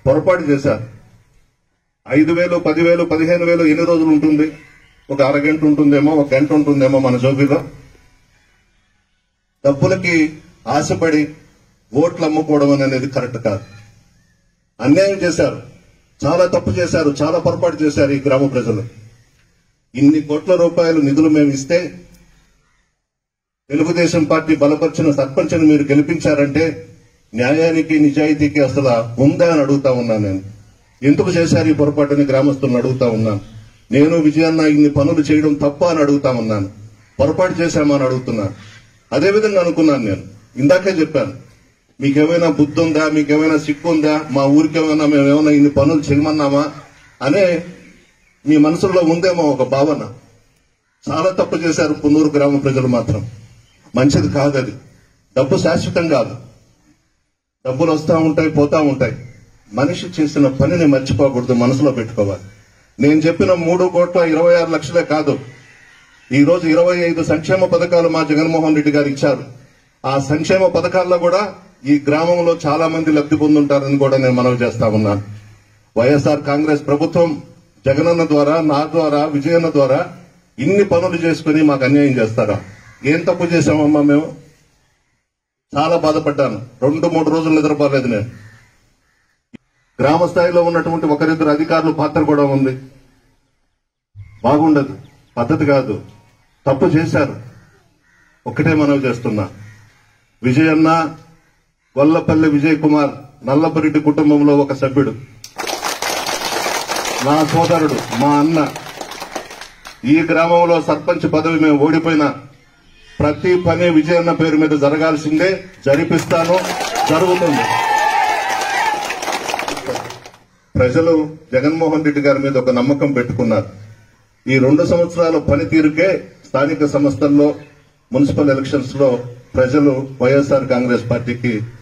పొరపాటు చేశారు ఐదు వేలు పదివేలు పదిహేను వేలు ఎన్ని రోజులు ఉంటుంది ఒక అరగంట ఉంటుందేమో ఒక గంట ఉంటుందేమో మన జోబీలో డబ్బులకి ఆశపడి ఓట్లు అమ్ముకోవడం అనేది కరెక్ట్ కాదు అన్యాయం చేశారు చాలా తప్పు చేశారు చాలా పొరపాటు చేశారు ఈ గ్రామ ప్రజలు ఇన్ని కోట్ల రూపాయలు నిధులు మేము ఇస్తే తెలుగుదేశం పార్టీ బలపరిచిన సర్పంచ్ని మీరు గెలిపించారంటే న్యాయానికి నిజాయితీకి అసలు ఉందా అని అడుగుతా ఉన్నాను నేను ఎందుకు చేశారు ఈ పొరపాటుని గ్రామస్తులను అడుగుతా ఉన్నాను నేను విజయాన్న ఇన్ని పనులు చేయడం తప్ప అని అడుగుతా ఉన్నాను పొరపాటు చేశామా అని అడుగుతున్నాను అదే విధంగా అనుకున్నాను నేను ఇందాకే చెప్పాను మీకేమైనా బుద్ధి ఉందా మీకేమైనా సిక్కు ఉందా మా ఊరికేమైనా మేమేమైనా ఇన్ని పనులు చేయమన్నామా అనే మీ మనసులో ఉందేమో ఒక భావన చాలా తప్పు చేశారు పున్నూరు గ్రామ ప్రజలు మాత్రం మంచిది కాదు అది డబ్బు శాశ్వతం కాదు డబ్బులు వస్తూ ఉంటాయి పోతా ఉంటాయి మనిషి చేసిన పనిని మర్చిపోకూడదు మనసులో పెట్టుకోవాలి నేను చెప్పిన మూడు కోట్ల ఇరవై ఆరు లక్షలే కాదు ఈ రోజు ఇరవై ఐదు సంక్షేమ పథకాలు మా జగన్మోహన్ రెడ్డి గారు ఇచ్చారు ఆ సంక్షేమ పథకాల్లో కూడా ఈ గ్రామంలో చాలా మంది లబ్ధి పొందుంటారని కూడా నేను మనవి చేస్తా ఉన్నాను వైఎస్ఆర్ కాంగ్రెస్ ప్రభుత్వం జగనన్న ద్వారా నా ద్వారా విజయన్న ద్వారా ఇన్ని పనులు చేసుకుని మాకు అన్యాయం చేస్తారా ఏం తప్పు చేశామమ్మా మేము చాలా బాధపడ్డాను రెండు మూడు రోజులు నిద్రపోలేదు నేను గ్రామ స్థాయిలో ఉన్నటువంటి ఒకరిద్దరు అధికారులు పాత్ర కూడా ఉంది బాగుండదు పద్ధతి కాదు తప్పు చేశారు ఒకటే మనవి చేస్తున్నా విజయన్న గొల్లపల్లి విజయ్ కుమార్ నల్లపరెడ్డి కుటుంబంలో ఒక సభ్యుడు నా సోదరుడు మా అన్న ఈ గ్రామంలో సర్పంచ్ పదవి మేము ఓడిపోయినా ప్రతి పని విజయన్న పేరు మీద జరగాల్సిందే జరిపిస్తాను జరుగుతుంది ప్రజలు జగన్మోహన్ రెడ్డి గారి మీద ఒక నమ్మకం పెట్టుకున్నారు ఈ రెండు సంవత్సరాల పనితీరుకే స్థానిక సంస్థల్లో మున్సిపల్ ఎలక్షన్స్ లో ప్రజలు వైఎస్ఆర్ కాంగ్రెస్ పార్టీకి